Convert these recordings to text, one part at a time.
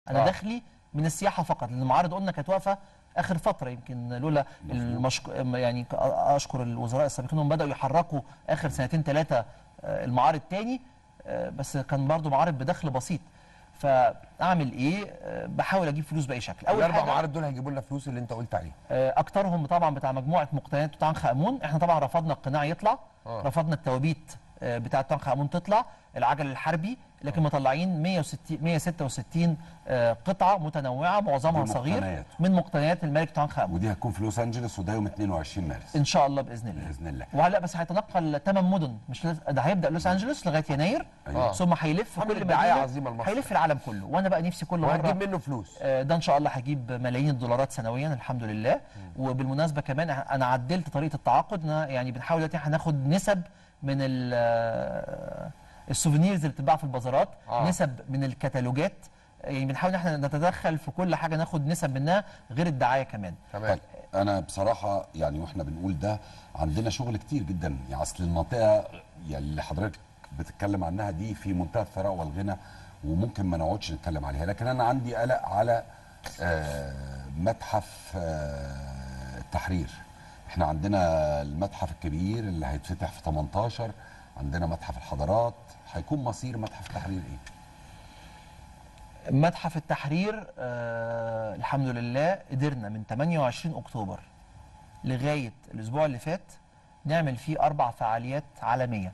انا آه. دخلي من السياحه فقط لان المعارض قلنا كانت واقفه اخر فتره يمكن لولا المشك... يعني ك- اشكر الوزراء السابقين انهم بداوا يحركوا اخر سنتين ثلاثه المعارض تاني آه، بس كان برضو معارض بدخل بسيط فاعمل ايه آه، بحاول اجيب فلوس باي شكل اول الاربع حاجه معارض دول هيجيبوا لنا فلوس اللي انت قلت عليه آه، اكترهم طبعا بتاع مجموعه مقتنيات توت عنخ امون احنا طبعا رفضنا القناع يطلع آه. رفضنا التوابيت آه، بتاع توت عنخ امون تطلع العجل الحربي لكن مطلعين 160 166 آه، قطعه متنوعه معظمها دي صغير مقتنيات. من مقتنيات الملك توت عنخ امون ودي هتكون في لوس انجلوس وده يوم 22 مارس ان شاء الله باذن الله باذن الله وهلا بس هيتنقل ثمان مدن مش لس... ده هيبدا لوس انجلوس لغايه يناير أيوة. ثم هيلف عامل كل دعاية مدينه عظيمة لمصر. هيلف العالم كله وانا بقى نفسي كل مره وهتجيب منه فلوس آه، ده ان شاء الله هجيب ملايين الدولارات سنويا الحمد لله وبالمناسبه كمان انا عدلت طريقه التعاقد أنا يعني بنحاول دلوقتي هناخد نسب من ال- آه، السوفينيرز اللي بتتباع في البازارات آه. نسب من الكتالوجات يعني بنحاول ان احنا نتدخل في كل حاجه ناخد نسب منها غير الدعايه كمان تمام طيب انا بصراحه يعني واحنا بنقول ده عندنا شغل كتير جدا يعني اصل المنطقه يعني اللي حضرتك بتتكلم عنها دي في منتهى الثراء والغنى وممكن ما نقعدش نتكلم عليها لكن انا عندي قلق على آه، متحف آه، التحرير احنا عندنا المتحف الكبير اللي هيتفتح في 18 عندنا متحف الحضارات هيكون مصير متحف التحرير ايه متحف التحرير آه الحمد لله قدرنا من 28 اكتوبر لغايه الاسبوع اللي فات نعمل فيه اربع فعاليات عالميه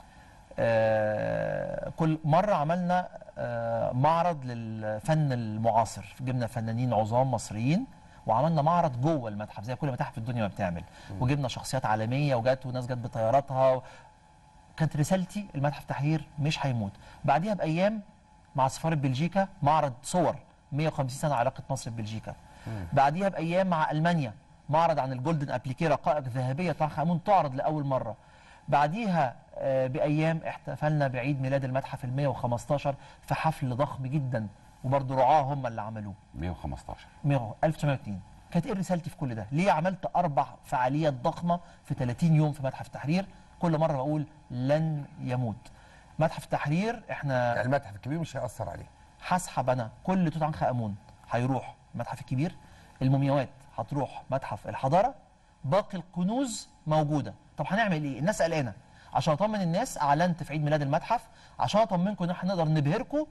آه كل مره عملنا آه معرض للفن المعاصر جبنا فنانين عظام مصريين وعملنا معرض جوه المتحف زي كل متاحف الدنيا ما بتعمل وجبنا شخصيات عالميه وجات وناس جت بطياراتها كانت رسالتي المتحف تحرير مش هيموت بعديها بايام مع سفاره بلجيكا معرض صور 150 سنه علاقه مصر ببلجيكا بعديها بايام مع المانيا معرض عن الجولدن ابليكي رقائق ذهبيه طه امون تعرض لاول مره بعديها آه، بايام احتفلنا بعيد ميلاد المتحف ال 115 في حفل ضخم جدا وبرضه رعاه هم اللي عملوه 115 100 1902 كانت ايه رسالتي في كل ده؟ ليه عملت اربع فعاليات ضخمه في 30 يوم في متحف التحرير؟ كل مره بقول لن يموت. متحف التحرير احنا يعني المتحف الكبير مش هيأثر عليه هسحب انا كل توت عنخ امون هيروح المتحف الكبير المومياوات هتروح متحف الحضاره باقي الكنوز موجوده طب هنعمل ايه الناس قلقانه عشان اطمن الناس اعلنت في عيد ميلاد المتحف عشان اطمنكم ان احنا نقدر نبهركم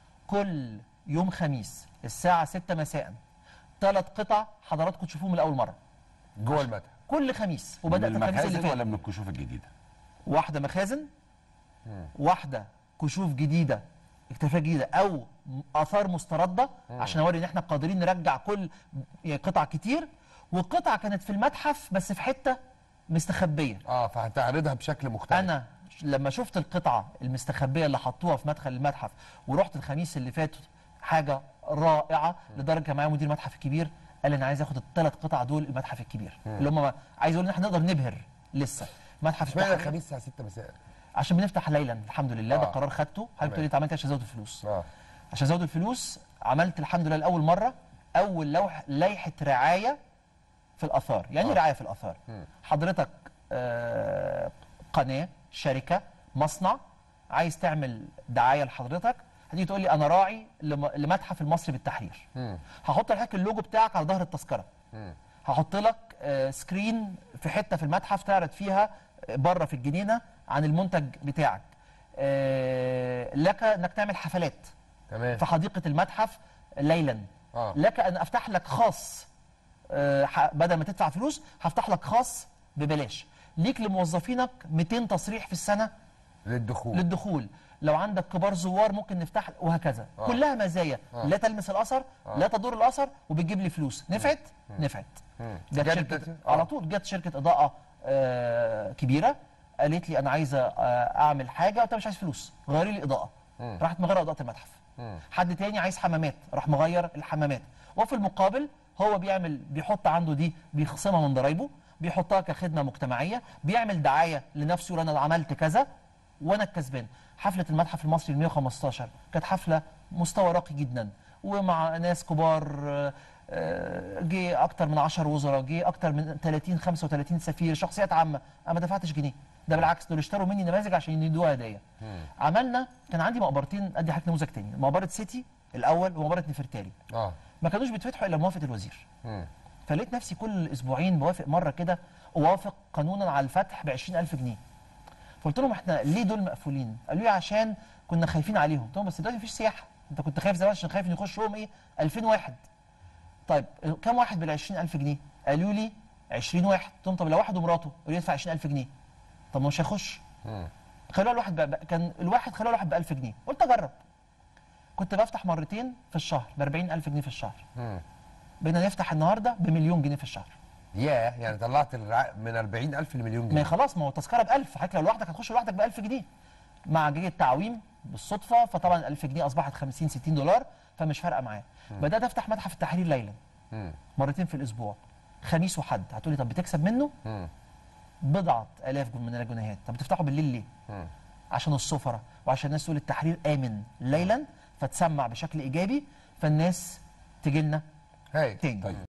كل يوم خميس الساعه 6 مساء ثلاث قطع حضراتكم تشوفوهم لاول مره جوه المتحف كل خميس من وبدات الخميس اللي المخازن فات ولا من الكشوف الجديده واحده مخازن واحده كشوف جديده اكتشافات جديده او اثار مسترده عشان اوري ان احنا قادرين نرجع كل يعني قطع كتير وقطع كانت في المتحف بس في حته مستخبيه اه فهتعرضها بشكل مختلف انا ش- لما شفت القطعه المستخبيه اللي حطوها في مدخل المتحف ورحت الخميس اللي فات حاجه رائعه لدرجه كان معايا مدير المتحف الكبير قال انا عايز اخد الثلاث قطع دول المتحف الكبير اللي هم عايز اقول ان احنا نقدر نبهر لسه متحف اشمعنى التحرير- الخميس الساعه 6 مساء عشان بنفتح ليلا الحمد لله ده آه. قرار خدته حضرتك تقول لي انت عملت إيه عشان ازود الفلوس اه عشان ازود الفلوس عملت الحمد لله لاول مره اول لوح لائحه رعايه في الاثار يعني آه. آه. رعايه في الاثار حضرتك آه قناه شركه مصنع عايز تعمل دعايه لحضرتك هتيجي تقول لي انا راعي لم- لمتحف المصري بالتحرير هحط لحضرتك اللوجو بتاعك على ظهر التذكره هحط لك آه، سكرين في حته في المتحف تعرض فيها آه، بره في الجنينه عن المنتج بتاعك آه، لك انك تعمل حفلات تمام في حديقه المتحف ليلا آه. لك ان افتح لك خاص آه، ح- بدل ما تدفع فلوس هفتح لك خاص ببلاش ليك لموظفينك 200 تصريح في السنه للدخول للدخول لو عندك كبار زوار ممكن نفتح وهكذا آه. كلها مزايا آه. لا تلمس الاثر لا تضر الاثر وبتجيب لي فلوس نفعت نفعت جت جابت شركه نتيجة؟ آه. على طول جت شركه اضاءه آه كبيره قالت لي انا عايزه آه اعمل حاجه وانت مش عايز فلوس غيري لي اضاءه راحت مغيره اضاءه المتحف حد تاني عايز حمامات راح مغير الحمامات وفي المقابل هو بيعمل بيحط عنده دي بيخصمها من ضرايبه بيحطها كخدمه مجتمعيه بيعمل دعايه لنفسه يقول انا عملت كذا وانا الكسبان حفله المتحف المصري ال 115 كانت حفله مستوى راقي جدا ومع ناس كبار آه، آه، جه اكتر من 10 وزراء جه اكتر من 30 35 سفير شخصيات عامه انا ما دفعتش جنيه ده بالعكس دول اشتروا مني نماذج عشان يدوها هدايا عملنا كان عندي مقبرتين ادي حضرتك نموذج تاني مقبره سيتي الاول ومقبره نفرتاري اه ما كانوش بيتفتحوا الا بموافقه الوزير مم. فلقيت نفسي كل اسبوعين بوافق مره كده اوافق قانونا على الفتح ب 20000 جنيه فقلت لهم احنا ليه دول مقفولين؟ قالوا لي عشان كنا خايفين عليهم قلت لهم بس دلوقتي مفيش سياحه انت كنت خايف زمان عشان خايف ان يخش يوم ايه 2000 واحد طيب كم واحد بال 20000 جنيه؟ قالوا لي 20 واحد قلت لهم طب لو واحد ومراته قالوا لي يدفع 20000 جنيه طب ما مش هيخش خلوها الواحد بقى بقى كان الواحد خلوها الواحد ب 1000 جنيه قلت اجرب كنت بفتح مرتين في الشهر ب 40000 جنيه في الشهر مم. بقينا نفتح النهارده بمليون جنيه في الشهر ياه يعني طلعت الرع... من 40000 لمليون ما هي جنيه خلاص ما هو التذكره ب 1000 حضرتك لو لوحدك هتخش لوحدك ب 1000 جنيه مع جيجة التعويم بالصدفه فطبعا 1000 جنيه اصبحت 50 60 دولار فمش فارقه معايا بدات افتح متحف التحرير ليلا مم. مرتين في الاسبوع خميس وحد هتقولي طب بتكسب منه مم. بضعه الاف من الجنيهات طب بتفتحه بالليل ليه مم. عشان السفره وعشان الناس تقول التحرير امن ليلا فتسمع بشكل ايجابي فالناس تجي لنا هاي تاني طيب